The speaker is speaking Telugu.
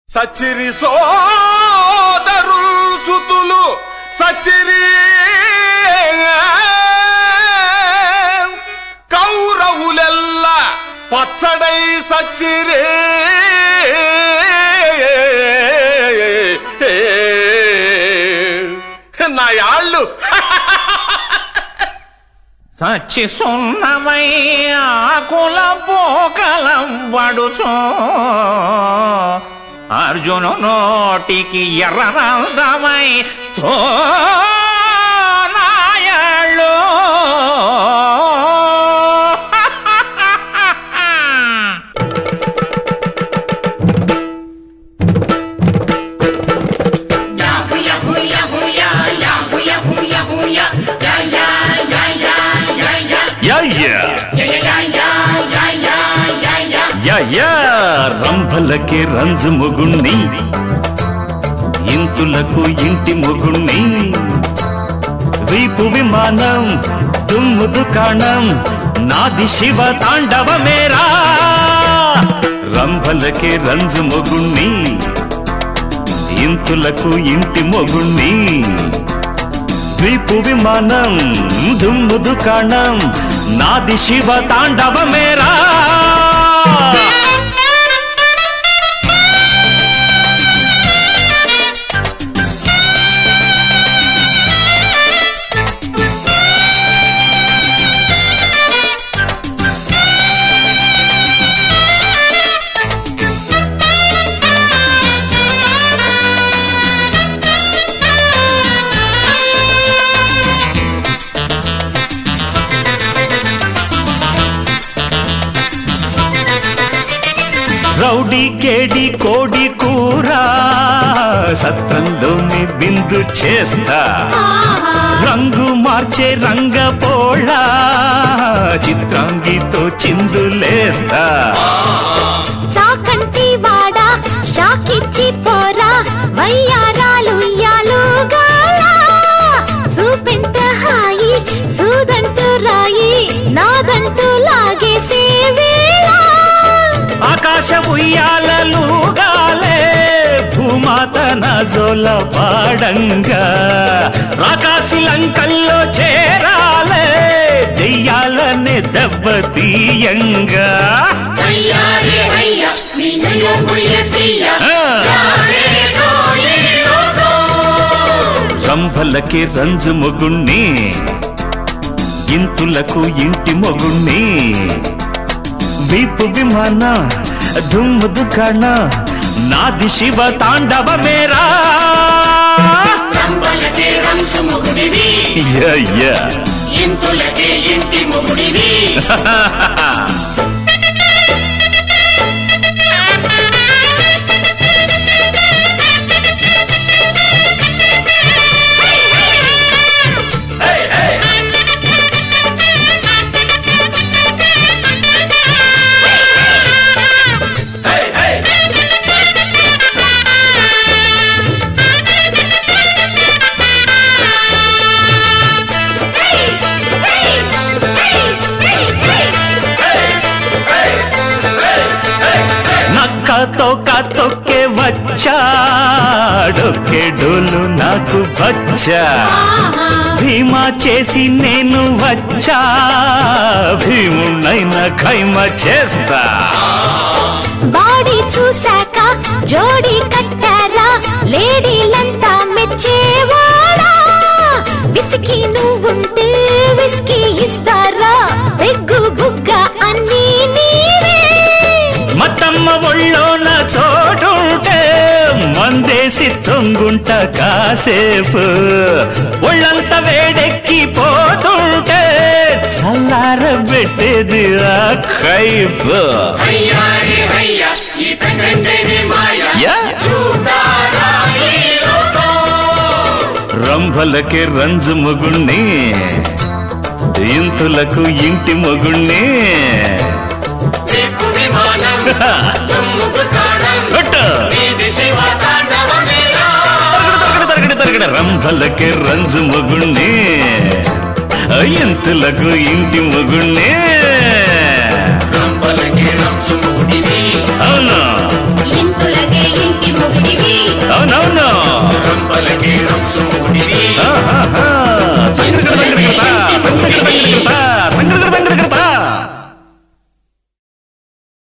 సచ్చిరి సోదరుల్ సుతులు సచ్చిరి కౌరవులెల్ల పచ్చడై సచ్చిరి నా యాళ్ళు సచ్చి సున్నమై ఆకుల పోకలం వడుచో అర్జును నోటికి ఎర్రనందమై తో నాయళ్ళు యా రంభలకి రంజు మొగుణ్ణి ఇంతులకు ఇంటి మొగుణ్ణి వీపు విమానం దుమ్ము దుకాణం నాది శివ తాండవ మేరా రంభలకి రంజు మొగుణ్ణి ఇంతులకు ఇంటి మొగుణ్ణి ద్వీపు విమానం దుమ్ము దుకాణం నాది శివ తాండవ మేరా రౌడీ కేడి కోడి కూర సత్రంలోని బిందు చేస్తా రంగు మార్చే రంగ పోళ చిత్రాంగితో చిందులేస్తా చాకంటి వాడ షాకిచ్చి పోరా వయ్యారాలు ఉయ్యాలుగాల చూపెంత హాయి సూదంటూ రాయి నాదంటూ లాగేసే వేళ ఆకాశ ఉయ్యాలలుగాలే భూమాత నజోల పాడంగా రాకాసి లంకల్లో చేరాలే దెయ్యాలనే దెబ్బతీయంగా ఆ. రంభలకి రంజు మొగుణ్ణి ఇంతులకు ఇంటి మొగుణ్ణి వీపు విమాన దుమ్ము దుకాణ నాది శివ తాండవ మేరా రంబలకే రంసు మొగుడివి యా, యా. ఇంతులకే ఇంటి మొగుడివి నక్కతో కతొక్కే వచ్చా డొక్కే డోలు నాకు వచ్చా భీమా చేసి నేను వచ్చా భీమునైన ఖైమ చేస్తా బాడీ చూశాక జోడీ కట్టారా లేడీలంతా మెచ్చేవాడా విసికి నువ్వుంటే విస్కీ ఇస్తారా బెగ్గు బుగ్గ అన్నీ నీవే మతమ్మ ఒళ్ళోన చోటుంటే మందేసి తొంగుంట కాసేపు ఒళ్ళంత వేడెక్కి పోతుంటే చల్లార పెట్టేది ఆ కైపు అయ్యారే అయ్యా ఈ పెంగంటేనే మాయ యా. చూడారా ఈ లోకం రంభలకి రంజు మొగుణ్ణి ఇంతులకు ఇంటి మొగుణ్ణి చెప్పు విమానం తుమ్ముకు కాణం కొట్టు. నీది శివ తాండవమేరా తరగడ తరగడ తరగడ రంభలకి రంజు మొగుణ్ణి ఇంతులకు ఇంటి మొగుణ్ణి రంబలకే రంసు మొగుడివి అవును ఇంతులకే ఇంటి చూడు